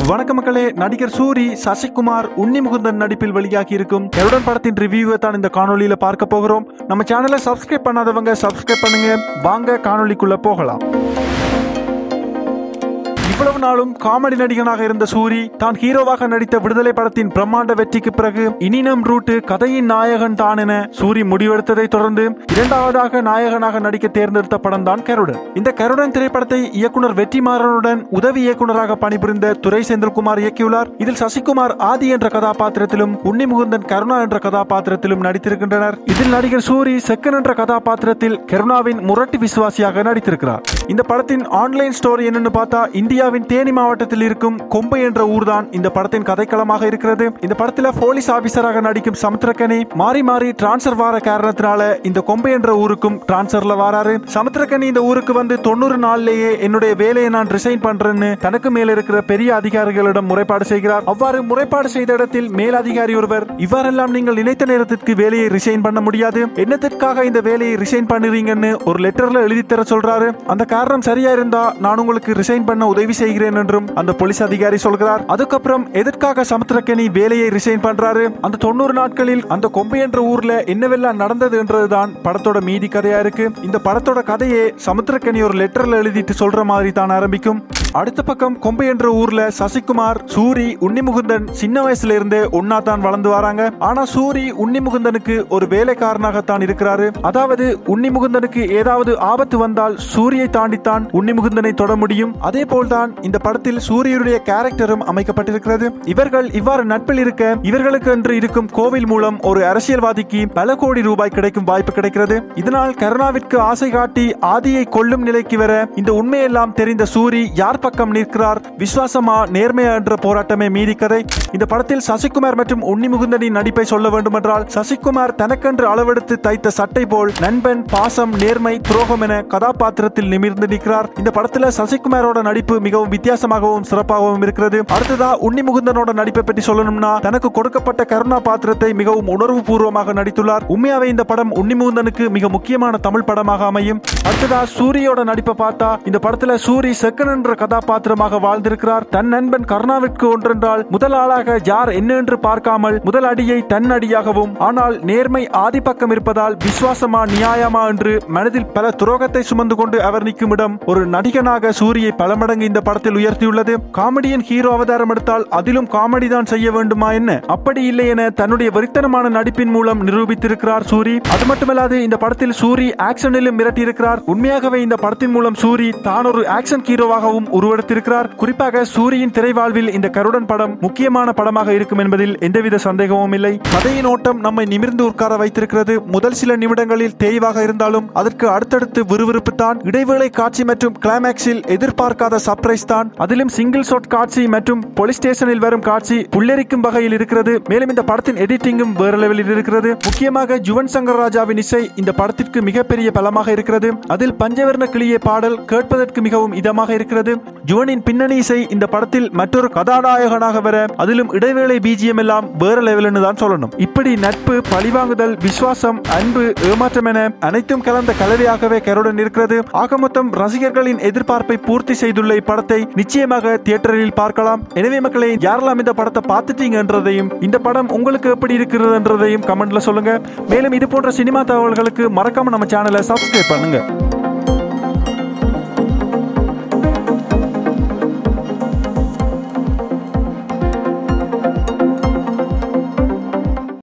வணக்க மக்களே நடிகர் சூரி சசிகுமார் உன்னிமுகுந்தன் நடிப்பில் வெளியாகி இருக்கும் கருடன் படத்தின் ரிவ்யூவை தான் இந்த காணொளியில பார்க்க போகிறோம் நம்ம சேனலை சப்ஸ்கிரைப் பண்ணாதவங்க சப்ஸ்கிரைப் பண்ணுங்க வாங்க காணொளிக்குள்ள போகலாம் இவ்வளவு நாளும் காமெடி நடிகனாக இருந்த சூரி தான் ஹீரோவாக நடித்த விடுதலை படத்தின் பிரம்மாண்ட வெற்றிக்கு பிறகு இனினம் ரூட்டு கதையின் நாயகன் தான் என சூரி முடிவெடுத்ததை தொடர்ந்து இரண்டாவதாக நாயகனாக நடிக்க தேர்ந்தெடுத்த படம் தான் கருடன் இந்த கருடன் திரைப்படத்தை இயக்குனர் வெற்றிமாறனுடன் உதவி இயக்குனராக பணிபுரிந்த துரை செந்தில்குமார் இயக்கியுள்ளார் இதில் சசிகுமார் ஆதி என்ற கதாபாத்திரத்திலும் உன்னிமுகுந்தன் கருணா என்ற கதாபாத்திரத்திலும் நடித்திருக்கின்றனர் இதில் நடிகர் சூரி செக்கன் என்ற கதாபாத்திரத்தில் கருணாவின் முரட்டு விசுவாசியாக நடித்திருக்கிறார் இந்த படத்தின் ஆன்லைன் ஸ்டோரி என்னன்னு பார்த்தா இந்தியாவின் தேனி மாவட்டத்தில் இருக்கும் கொம்பை என்ற ஊர்தான் இந்த படத்தின் கதைக்களமாக இருக்கிறது இந்த படத்துல போலீஸ் ஆபீசராக நடிக்கும் சமுத்திரக்கனி மாறி மாறி டிரான்ஸ்பர் வார காரணத்தினால இந்த கொம்பை என்ற ஊருக்கும் டிரான்ஸ்பர்ல வராரு சமுத்திரக்கனி இந்த ஊருக்கு வந்து தொண்ணூறு நாள்லயே என்னுடைய வேலையை நான் ரிசைன் பண்றேன்னு தனக்கு மேல இருக்கிற பெரிய அதிகாரிகளிடம் முறைப்பாடு செய்கிறார் அவ்வாறு முறைப்பாடு செய்த இடத்தில் மேல் அதிகாரி ஒருவர் இவ்வாறெல்லாம் நீங்கள் நினைத்த நேரத்திற்கு வேலையை ரிசைன் பண்ண முடியாது என்னத்திற்காக இந்த வேலையை ரிசைன் பண்ணுறீங்கன்னு ஒரு லெட்டர்ல எழுதி தர சொல்றாரு அந்த காரணம் சரியா இருந்தா நான் உங்களுக்கு ரிசைன் பண்ண உதவி செய்கிறேன் என்றும் அந்த போலீஸ் அதிகாரி சொல்கிறார் அதுக்கப்புறம் எதற்காக சமுத்திரக்கனி வேலையை ரிசைன் பண்றாரு அந்த தொண்ணூறு நாட்களில் அந்த கொம்பை என்ற ஊர்ல என்னவெல்லாம் நடந்தது என்றதுதான் படத்தோட மீதி கதையா இருக்கு இந்த படத்தோட கதையே சமுத்திரக்கனி ஒரு லெட்டர்ல எழுதிட்டு சொல்ற மாதிரி தான் ஆரம்பிக்கும் அடுத்த பக்கம் கொம்பை என்ற ஊர்ல சசிகுமார் சூரி உன்னிமுகுந்தன் சின்ன வயசுல இருந்தே ஒன்னா தான் வளர்ந்து வராங்க ஆனா சூரி உன்னிமுகுந்தனுக்கு ஒரு வேலைக்காரனாகத்தான் இருக்கிறாரு அதாவது உன்னிமுகுந்தனுக்கு ஏதாவது ஆபத்து வந்தால் சூரியை தாண்டித்தான் உன்னிமுகுந்தனை தொட முடியும் அதே போல்தான் இந்த படத்தில் சூரியனுடைய கேரக்டரும் அமைக்கப்பட்டிருக்கிறது இவர்கள் இவ்வாறு நட்பில் இருக்க இவர்களுக்கு என்று இருக்கும் கோவில் மூலம் ஒரு அரசியல்வாதிக்கு பல கோடி ரூபாய் கிடைக்கும் வாய்ப்பு கிடைக்கிறது இதனால் கருணாவிற்கு ஆசை காட்டி ஆதியை கொல்லும் நிலைக்கு வர இந்த உண்மையெல்லாம் தெரிந்த சூரி யார் பக்கம் நிற்கிறார் விசுவாசமா நேர்மையா என்ற போராட்டமே மீதி கதை இந்த படத்தில் சசிகுமார் மற்றும் உன்னிமுகுந்தனின் நடிப்பை சொல்ல வேண்டுமென்றால் சசிகுமார் தனக்கென்று அளவெடுத்து தைத்த சட்டை போல் நண்பன் பாசம் நேர்மை துரோகம் என கதாபாத்திரத்தில் நிமிர்ந்து நிற்கிறார் இந்த படத்துல சசிகுமாரோட நடிப்பு மிகவும் வித்தியாசமாகவும் சிறப்பாகவும் இருக்கிறது அடுத்ததா உன்னிமுகுந்தனோட நடிப்பை பற்றி சொல்லணும்னா தனக்கு கொடுக்கப்பட்ட கருணா பாத்திரத்தை மிகவும் உணர்வு பூர்வமாக நடித்துள்ளார் உண்மையாவே இந்த படம் உன்னிமுகுந்தனுக்கு மிக முக்கியமான தமிழ் படமாக அமையும் அடுத்ததா சூரியோட நடிப்பை பார்த்தா இந்த படத்துல சூரி செக்கன் என்ற கதாபாத்திரமாக வாழ்ந்திருக்கிறார் தன் நண்பன் கருணாவிற்கு ஒன்றென்றால் முதல் ஆளாக யார் என்ன என்று பார்க்காமல் முதல் அடியை தன் அடியாகவும் ஆனால் நேர்மை ஆதிப்பக்கம் இருப்பதால் விசுவாசமா நியாயமா என்று மனதில் பல துரோகத்தை சுமந்து கொண்டு அவர் நிற்கும் இடம் ஒரு நடிகனாக சூரியை பல மடங்கு இந்த படத்தில் உயர்த்தியுள்ளது காமெடியன் ஹீரோ அவதாரம் எடுத்தால் அதிலும் காமெடி தான் செய்ய வேண்டுமா என்ன அப்படி இல்லை என தன்னுடைய வெறித்தனமான நடிப்பின் மூலம் நிரூபித்திருக்கிறார் சூரி அது மட்டுமல்லாது இந்த படத்தில் சூரி ஆக்ஷனிலும் மிரட்டியிருக்கிறார் உண்மையாகவே இந்த படத்தின் மூலம் சூரி தான் ஒரு ஆக்ஷன் ஹீரோவாகவும் உருவெடுத்திருக்கிறார் குறிப்பாக சூரியின் திரைவாழ்வில் இந்த கருடன் படம் முக்கியமான படமாக இருக்கும் என்பதில் எந்தவித சந்தேகமும் இல்லை கதையின் ஓட்டம் நம்மை நிமிர்ந்து உட்கார வைத்திருக்கிறது முதல் சில நிமிடங்களில் தேய்வாக இருந்தாலும் அதற்கு அடுத்தடுத்து விறுவிறுப்பு தான் இடைவேளை காட்சி மற்றும் கிளைமேக்ஸில் எதிர்பார்க்காத சர்ப்ரைஸ் தான் அதிலும் சிங்கிள் ஷாட் காட்சி மற்றும் போலீஸ் ஸ்டேஷனில் வரும் காட்சி புல்லரிக்கும் வகையில் இருக்கிறது மேலும் இந்த படத்தின் எடிட்டிங்கும் வேற லெவலில் இருக்கிறது முக்கியமாக ஜுவன் சங்கர் ராஜாவின் இசை இந்த படத்திற்கு மிகப்பெரிய பலமாக இருக்கிறது அதில் பஞ்சவர்ண கிளியே பாடல் கேட்பதற்கு மிகவும் இதமாக இருக்கிறது ஜுவனின் பின்னணி இசை இந்த படத்தில் மற்றொரு கதாநாயகனாக வர அதிலும் இடைவேளை பிஜிஎம் எல்லாம் வேற லெவல்னு தான் சொல்லணும் இப்படி நட்பு பழிவாங்குதல் விசுவாசம் அன்பு ஏமாற்றம் என அனைத்தும் கலந்த கலவையாகவே கருடன் இருக்கிறது ஆக மொத்தம் ரசிகர்களின் எதிர்பார்ப்பை பூர்த்தி செய்துள்ள இப்படத்தை நிச்சயமாக தியேட்டரில் பார்க்கலாம் எனவே மக்களை யாரெல்லாம் இந்த படத்தை பார்த்துட்டீங்கன்றதையும் இந்த படம் உங்களுக்கு எப்படி இருக்கிறதுன்றதையும் கமெண்ட்ல சொல்லுங்க மேலும் இது போன்ற சினிமா தகவல்களுக்கு மறக்காம நம்ம சேனலை சப்ஸ்கிரைப் பண்ணுங்க